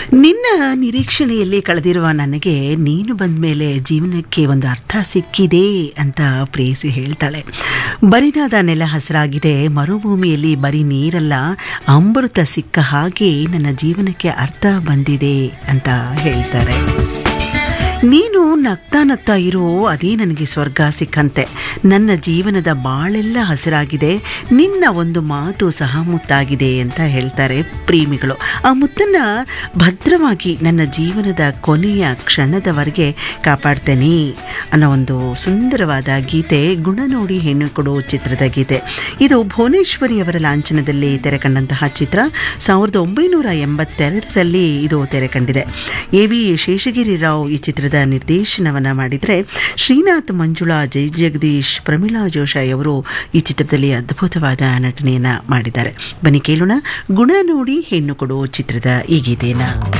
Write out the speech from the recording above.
ನಿನ್ನ ನಿರೀಕ್ಷಣೆಯಲ್ಲಿ ಕಳೆದಿರುವ ನನಗೆ ನೀನು ಬಂದ ಮೇಲೆ ಜೀವನಕ್ಕೆ ಒಂದು ಅರ್ಥ ಸಿಕ್ಕಿದೆ ಅಂತ ಪ್ರೇಯಸಿ ಹೇಳ್ತಾಳೆ ಬರಿದಾದ ನೆಲ ಹಸಿರಾಗಿದೆ ಮರುಭೂಮಿಯಲ್ಲಿ ಬರೀ ನೀರಲ್ಲ ಅಮೃತ ಸಿಕ್ಕ ಹಾಗೆ ನನ್ನ ಜೀವನಕ್ಕೆ ಅರ್ಥ ಬಂದಿದೆ ಅಂತ ಹೇಳ್ತಾರೆ ನೀನು ನಗ್ತಾ ನಗ್ತಾ ಇರೋ ಅದೇ ನನಗೆ ಸ್ವರ್ಗ ಸಿಕ್ಕಂತೆ ನನ್ನ ಜೀವನದ ಬಾಳೆಲ್ಲ ಹಸಿರಾಗಿದೆ ನಿನ್ನ ಒಂದು ಮಾತು ಸಹ ಮುತ್ತಾಗಿದೆ ಅಂತ ಹೇಳ್ತಾರೆ ಪ್ರೇಮಿಗಳು ಆ ಮುತ್ತನ್ನು ಭದ್ರವಾಗಿ ನನ್ನ ಜೀವನದ ಕೊನೆಯ ಕ್ಷಣದವರೆಗೆ ಕಾಪಾಡ್ತೇನೆ ಅನ್ನೋ ಒಂದು ಸುಂದರವಾದ ಗೀತೆ ಗುಣ ನೋಡಿ ಹೆಣ್ಣು ಕೊಡು ಚಿತ್ರದ ಗೀತೆ ಇದು ಭುವನೇಶ್ವರಿ ಅವರ ಲಾಂಛನದಲ್ಲಿ ತೆರೆ ಕಂಡಂತಹ ಚಿತ್ರ ಸಾವಿರದ ಒಂಬೈನೂರ ಎಂಬತ್ತೆರಡರಲ್ಲಿ ಇದು ತೆರೆ ಕಂಡಿದೆ ಎ ವಿ ಶೇಷಗಿರಿ ರಾವ್ ಈ ಚಿತ್ರದ ನಿರ್ದೇಶನವನ್ನು ಮಾಡಿದರೆ ಶ್ರೀನಾಥ್ ಮಂಜುಳಾ ಜೈ ಜಗದೀಶ್ ಪ್ರಮೀಳಾ ಜೋಶಾಯಿ ಅವರು ಈ ಚಿತ್ರದಲ್ಲಿ ಅದ್ಭುತವಾದ ನಟನೆಯನ್ನು ಮಾಡಿದ್ದಾರೆ ಬನ್ನಿ ಕೇಳೋಣ ಗುಣ ನೋಡಿ ಹೆಣ್ಣು ಕೊಡು ಚಿತ್ರದ ಈ ಗೀತೆಯನ್ನು